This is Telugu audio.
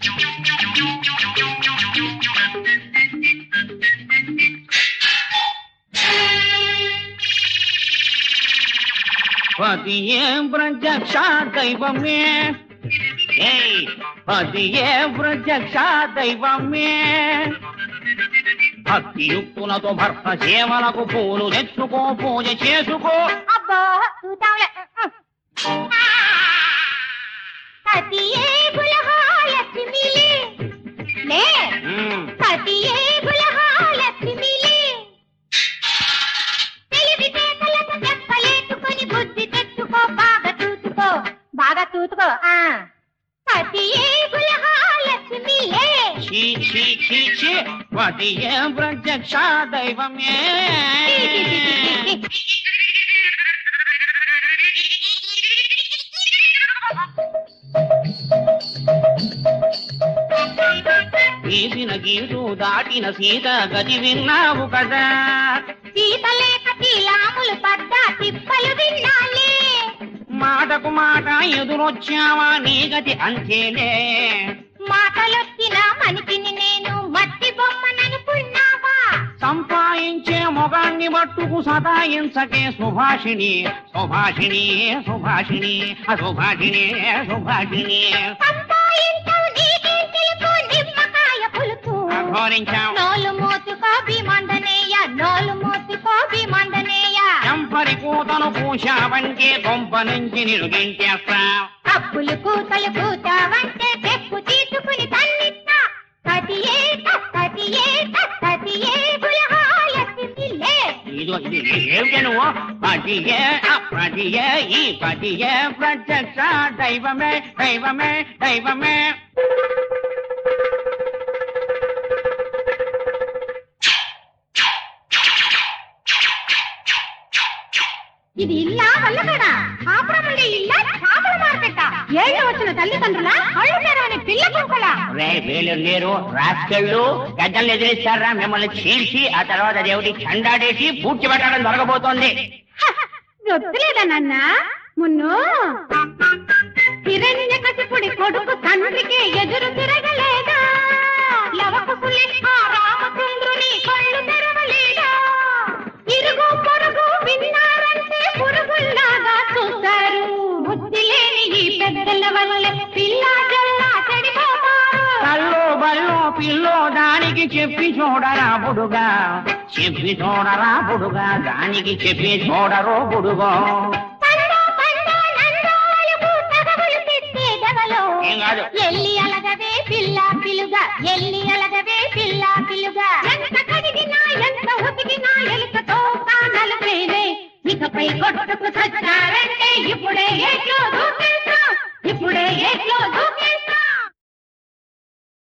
పతియే ప్రత్యక్ష దైవమే ఏయ్ పతియే ప్రత్యక్ష దైవమే భక్తియుక్తులతో భర్త సేవలకు పూలు తెచ్చుకో పూజ చేసుకో అబ్బో చూద్దాంలే సతియే బులహా లక్ష్మిలే లే ఉమ్, సతియే బులహా లక్ష్మిలే తెలివితేటలకు చెప్పలేసుకొని బుద్ధి తెచ్చుకో బాగా చూసుకో బాగా చూసుకో ఆ సతియే బులహా లక్ష్మిలే ఛీ ఛీ ఛీ ఛీ పతియే ప్రత్యక్ష దైవమే గీసిన గీటు దాటిన సీత గది విన్నావు కదా సీతలేక తీలాములు పడ్డా తిప్పలు విన్నాలే మాటకు మాట ఎదురొచ్చావా నీ గతి అంతేలే మాటలొచ్చిన మనిషిని నేను మట్టి బొమ్మననుకున్నావా సంపాదించే మొగాన్ని మట్టుకు సతాయించకే సుభాషిణి సుభాషిణి సుభాషిణి అసుభాషిణి సుభాషిణి సంపాయించవు నీకేం తెలుసు నిమ్మకాయ పులుపు అఘోరించాం నోలు మూతుకో భీమండనేయ నోలు మూతుకో భీమండనేయ చంపరి కూతను పూశావంటే కొంప నుంచి నిరుగించేస్తా అప్పులు కూతలు కూతావంటే తెప్పు తీసుకుని తన్నిస్తా కతియే కతియే కతియే బులహాలసిందిలే ఇదో ఇది ఏమిటి నువ్వు పతియే అపతియే ఈ పతియే ప్రత్యక్ష దైవమే దైవమే దైవమే ఇది ఇల్లా వల్లకడా కాపురముండే ఇల్లా చేపల మార్కెట్ ఏళ్ళు వచ్చిన తల్లిదండ్రుల కళ్ళు తెరవని పిల్ల కుక్కల రే వీళ్ళు లేరు రాస్కెళ్ళు గద్దలు ఎదిరిస్తారా మిమ్మల్ని చీల్చి ఆ తర్వాత దేవుడి చండాడేసి పూడ్చి పెట్టడం జరగబోతోంది వద్దులేదా నాన్న మున్ను హిరణ్య కసిపుడి కొడుకు తండ్రికి ఎదురు తిరగలేదా లవకుశులి ఆ రామచంద్రుని కళ్ళు తెరవలేదా ఇరుగు పొరుగు విన్నారంటే పురుగుల్లాగా చూస్తారు బుద్ధి లేని ఈ పెద్దల వల్ల పిల్లా జల్లా చెడిపోతారు కల్లో బల్లో పిల్లో దానికి చెప్పి చూడరా బుడుగా చెప్పి చూడరా బుడుగా దానికి చెప్పి చూడరో బుడుగో పండు పండు నందాలకు తగవులు తెచ్చే దవలో ఏం కాదు. ఎల్లి అలగవే పిల్ల పిలుగా ఎల్లి అలగవే పిల్ల పిలుగా ఎంత కడిగినా ఎంత ఉతికినా ఎలుకతో కానలు పేరే ఇకపై కొట్టుకు సచ్చారంటే ఇప్పుడే ఎట్లు